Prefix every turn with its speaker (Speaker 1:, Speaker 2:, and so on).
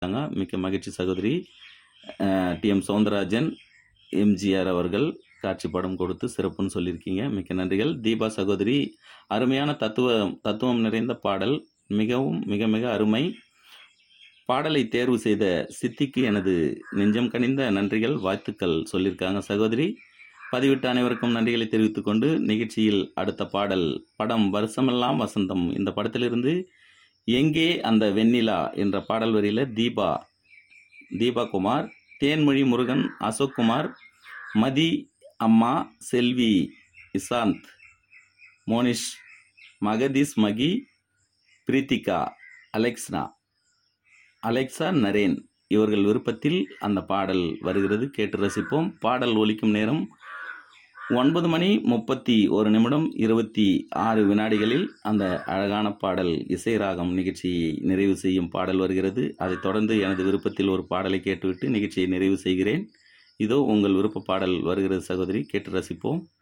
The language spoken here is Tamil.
Speaker 1: இருக்காங்க மிக்க மகிழ்ச்சி சகோதரி டி எம் சவுந்தரராஜன் எம்ஜிஆர் அவர்கள் காட்சி படம் கொடுத்து சிறப்புன்னு சொல்லியிருக்கீங்க மிக்க நன்றிகள் தீபா சகோதரி அருமையான தத்துவ தத்துவம் நிறைந்த பாடல் மிகவும் மிக மிக அருமை பாடலை தேர்வு செய்த சித்திக்கு எனது நெஞ்சம் கனிந்த நன்றிகள் வாழ்த்துக்கள் சொல்லியிருக்காங்க சகோதரி பதிவிட்ட அனைவருக்கும் நன்றிகளை தெரிவித்துக் கொண்டு நிகழ்ச்சியில் அடுத்த பாடல் படம் வருஷமெல்லாம் வசந்தம் இந்த படத்திலிருந்து எங்கே அந்த வெண்ணிலா என்ற பாடல் வரியில் தீபா தீபா குமார் தேன்மொழி முருகன் அசோக் குமார் மதி அம்மா செல்வி இசாந்த் மோனிஷ் மகதீஷ் மகி பிரீத்திகா அலெக்ஸ்னா அலெக்சா நரேன் இவர்கள் விருப்பத்தில் அந்த பாடல் வருகிறது கேட்டு ரசிப்போம் பாடல் ஒலிக்கும் நேரம் ஒன்பது மணி முப்பத்தி ஒரு நிமிடம் இருபத்தி ஆறு வினாடிகளில் அந்த அழகான பாடல் இசை ராகம் நிகழ்ச்சியை நிறைவு செய்யும் பாடல் வருகிறது அதைத் தொடர்ந்து எனது விருப்பத்தில் ஒரு பாடலை கேட்டுவிட்டு நிகழ்ச்சியை நிறைவு செய்கிறேன் இதோ உங்கள் விருப்ப பாடல் வருகிறது சகோதரி கேட்டு ரசிப்போம்